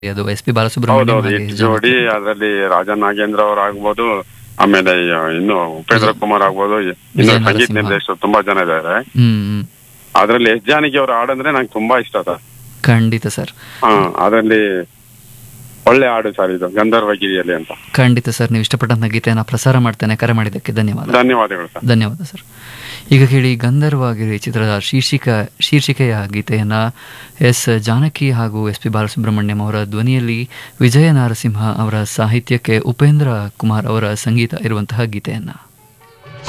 ಅದು S P Balasubrahmanyam ಹೌದೌದು ಹಾಗೆ ಹಿಟ್ ಜೋಡಿ ಅದರಲ್ಲಿ ರಾಜಾ ನಾಗೇಂದ್ರ ಅವ್ರು ಆಗ್ಬೋದು ಆಮೇಲೆ ಇನ್ನು ಉಪೇಂದ್ರ ಕುಮಾರ್ ಆಗ್ಬೋದು ಇನ್ನು ವಿಜಯ ಸಂಗೀತ ನರಸಿಂಹ. ನಿರ್ದೇಶಕರು ತುಂಬಾ ಜನ ಇದ್ದಾರೆ ಹ್ಮ್ ಹ್ಮ್ ಅದ್ರಲ್ಲಿ ಎಸ್ ಜಾನಕಿ ಅವ್ರ ಹಾಡಂದ್ರೆ ನಂಗೆ ತುಂಬಾ ಇಷ್ಟ ಸರ್ ಖಂಡಿತ ಸರ್ ಹಾ ಅದರಲ್ಲಿ ಒಳ್ಳೆ ಹಾಡು ಸರ್ ಇದು ಗಂಧರ್ವಗಿರಿಯಲ್ಲಿ ಅಂತ ಖಂಡಿತ ಸರ್ ನೀವು ಇಷ್ಟಪಟ್ಟಂತ ಗೀತೆಯನ್ನು ಪ್ರಸಾರ ಮಾಡ್ತೇನೆ ಕರೆ ಮಾಡಿದ್ದಕ್ಕೆ ಧನ್ಯವಾದ ಧನ್ಯವಾದಗಳು ಸರ್ ಧನ್ಯವಾದ ಸರ್ ಈಗ ಕೇಳಿ ಗಂಧರ್ವಗಿರಿ ಚಿತ್ರದ ಶೀರ್ಷಿಕ ಶೀರ್ಷಿಕೆಯ ಗೀತೆಯನ್ನ ಎಸ್ ಜಾನಕಿ ಹಾಗೂ ಎಸ್ ಪಿ ಬಾಲಸುಬ್ರಹ್ಮಣ್ಯಂ ಅವರ ಧ್ವನಿಯಲ್ಲಿ ವಿಜಯ ನರಸಿಂಹ ಅವರ ಸಾಹಿತ್ಯಕ್ಕೆ ಉಪೇಂದ್ರ ಕುಮಾರ್ ಅವರ ಸಂಗೀತ ಇರುವಂತಹ ಗೀತೆಯನ್ನ